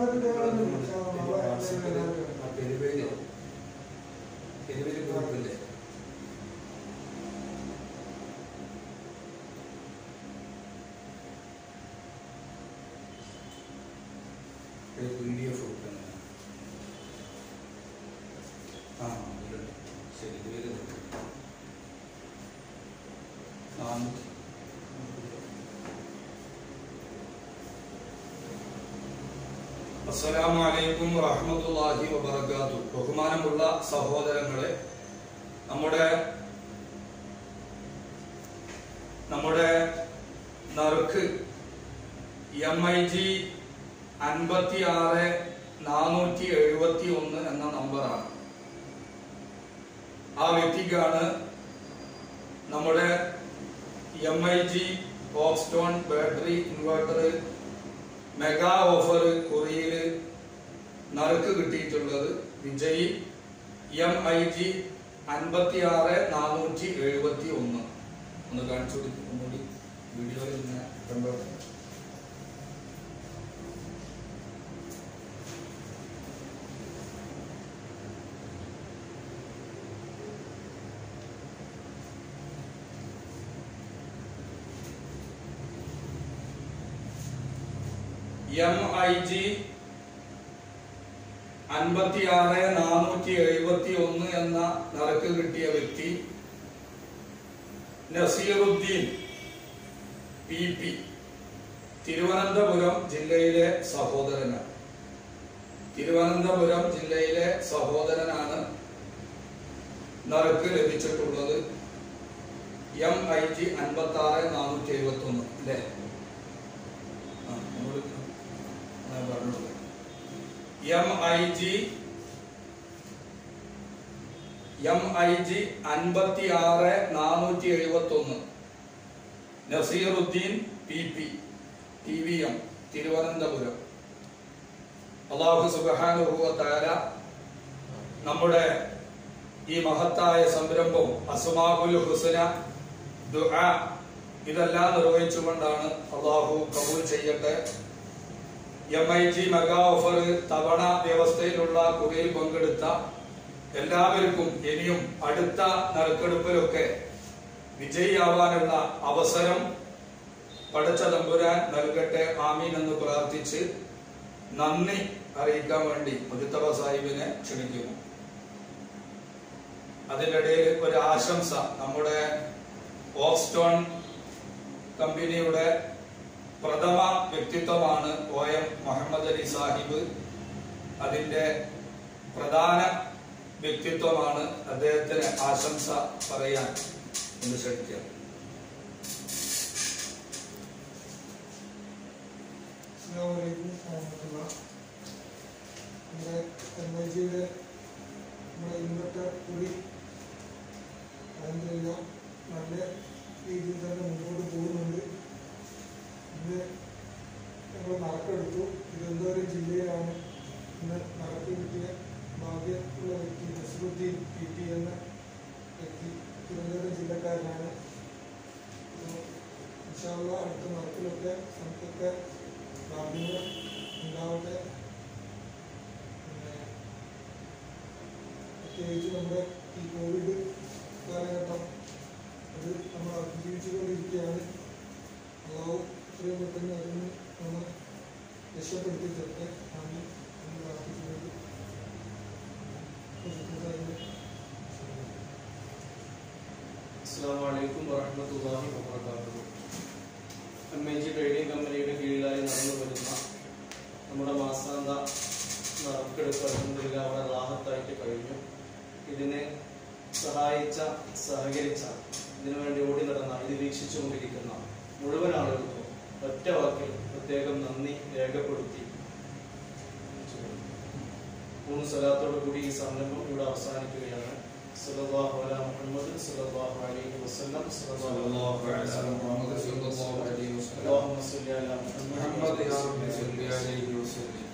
വാട്സപ്പില് ആ പെരുവേലി പെരുവേലി ഗ്രൂപ്പില്ലേ ഒരു P D F കൊടുക്കുന്നത് ആ ഉണ്ട്. ശരി പേര് നാനൂറ്റി അസ്സലാമു അലൈക്കും വറഹ്മത്തുള്ളാഹി വബറകാതുഹു ബഹുമാനമുള്ള സഹോദരങ്ങളെ നമ്മുടെ നമ്മുടെ നറുക്ക് എം ഐ ജി അൻപത്തി ആറ് നാനൂറ്റി എഴുപത്തി ഒന്ന് എന്ന നമ്പറാണ് ആ വ്യക്തിക്കാണ് നമ്മുടെ M I G Oxtone battery inverter mega offer കൊറിയയില് നറുക്ക് കിട്ടിയിട്ടുള്ളത് വിജയ് എം ഐ ജി അൻപത്തി ആറ് നാനൂറ്റി എഴുപത്തി ഒന്ന് ഒന്ന് കാണിച്ചു കൊടുക്കും ഒന്നുകൂടി വീഡിയോയിൽ ഇങ്ങനെ കണ്ടോ എം ഐ ജി അൻപത്തി ആറ് നാനൂറ്റി എഴുപത്തി ഒന്ന് എന്ന നറുക്ക് കിട്ടിയ വ്യക്തി നസീറുദ്ദീൻ പി പി തിരുവനന്തപുരം ജില്ലയിലെ സഹോദരനാണ് തിരുവനന്തപുരം ജില്ലയിലെ സഹോദരനാണ് നറുക്ക് ലഭിച്ചിട്ടുള്ളത് എം ഐ ജി അൻപത്തി ആറ് നാനൂറ്റി എഴുപത്തി ഒന്ന് അല്ലേ ആ, ഒന്നുകൂടി ഞാൻ പറഞ്ഞോളൂ. M I G M I G അൻപത്തി ആറ് നാനൂറ്റി എഴുപത്തി ഒന്ന് Nasiruddin P P T V M Thiruvananthapuram അള്ളാഹു സുബാനുഭവത്താര നമ്മുടെ ഈ മഹത്തായ സംരംഭം അസ്മാഹുൽ ഹുസന ദുആ ഇതെല്ലാം നിർവഹിച്ചുകൊണ്ടാണ് അള്ളാഹു കബൂൽ ചെയ്യട്ടെ M I G mega offer തവണ വ്യവസ്ഥയിലുള്ള കുറിയിൽ പങ്കെടുത്ത എല്ലാവർക്കും ഇനിയും അടുത്ത നറുക്കെടുപ്പിലൊക്കെ വിജയിയാവാനുള്ള അവസരം പടച്ച തമ്പുരാൻ നൽകട്ടെ ആമീൻ എന്ന് പ്രാർത്ഥിച്ച് നന്ദി അറിയിക്കാൻ വേണ്ടി മുജത്തബ സാഹിബിനെ ക്ഷണിക്കുന്നു അതിൻ്റെ ഇടയിൽ ഒരു ആശംസ നമ്മുടെ ഓക്സ്റ്റോൺ കമ്പനിയുടെ പ്രഥമ വ്യക്തിത്വമാണ് ഒ എം മുഹമ്മദ് അലി സാഹിബ് അതിന്റെ പ്രധാന വ്യക്തിത്വമാണ് അദ്ദേഹത്തിന് ആശംസ പറയാൻ എന്ന് ക്ഷണിക്കാം അസ്സലാമലൈക്കും വറഹ്മത്തുള്ളാ. നമ്മുടെ എം ഐ ജിയുടെ നമ്മുടെ ഇൻവെർട്ടർ കൂടി അലഹമില്ല നല്ല രീതിയിൽ തന്നെ മുന്നോട്ട് പോകുന്നുണ്ട് ഇന്ന് ഞങ്ങൾ നറുക്കെടുത്തു തിരുവനന്തപുരം ജില്ലയിലാണ് ഇന്ന് നറുക്ക് കിട്ടിയ ഭാഗ്യമുള്ള വ്യക്തി നസറുദ്ദീൻ പി ടി എന്ന വ്യക്തി തിരുവനന്തപുരം ജില്ലക്കാരനാണ് അപ്പോൾ ഇൻഷാല്ല അടുത്ത നറുക്കിലൊക്കെ നമുക്കൊക്കെ ഭാഗ്യങ്ങൾ ഉണ്ടാവട്ടെ പിന്നെ പ്രത്യേകിച്ച് നമ്മുടെ ഈ കോവിഡ് കാലഘട്ടം അത് നമ്മൾ അതിജീവിച്ചുകൊണ്ടിരിക്കുകയാണ് അള്ളാഹു എത്രയും പെട്ടെന്ന് അതിൽ നിന്ന് നമ്മൾ രക്ഷപ്പെടുത്തി തരട്ടെ ആമീൻ എന്ന് പ്രാർത്ഥിച്ചുകൊണ്ട് അസ്സാം വലൈക്കും വറഹമത്തല്ലാഹി വബർക്കാത്തു എം എ ജി ട്രേഡിംഗ് കമ്പനിയുടെ കീഴിലായി നടന്നു വരുന്ന നമ്മുടെ മാസാന്ത നറുക്കെടുപ്പ് അലഹമില്ല അവിടെ റാഹത്തായിട്ട് കഴിഞ്ഞു ഇതിനെ സഹായിച്ച സഹകരിച്ച ഇതിനുവേണ്ടി ഓടി നടന്ന ഇത് വീക്ഷിച്ചുകൊണ്ടിരിക്കുന്ന മുഴുവൻ ആളുകൾക്കും ഒറ്റ വാക്കിൽ പ്രത്യേകം നന്ദി രേഖപ്പെടുത്തി മൂന്ന് സ്ഥലത്തോടു കൂടി ഈ സംരംഭം ഇവിടെ അവസാനിക്കുകയാണ് സല്ലല്ലാഹു അലാ മുഹമ്മദ് സല്ലല്ലാഹു അലൈഹി വസല്ലം സല്ലല്ലാഹു അലൈഹി വസല്ലം മുഹമ്മദ് സല്ലല്ലാഹു അലൈഹി വസല്ലം. اللهم صل على മുഹമ്മദ് യാ റബ്ബി സല്ലി അലൈഹി വസല്ലം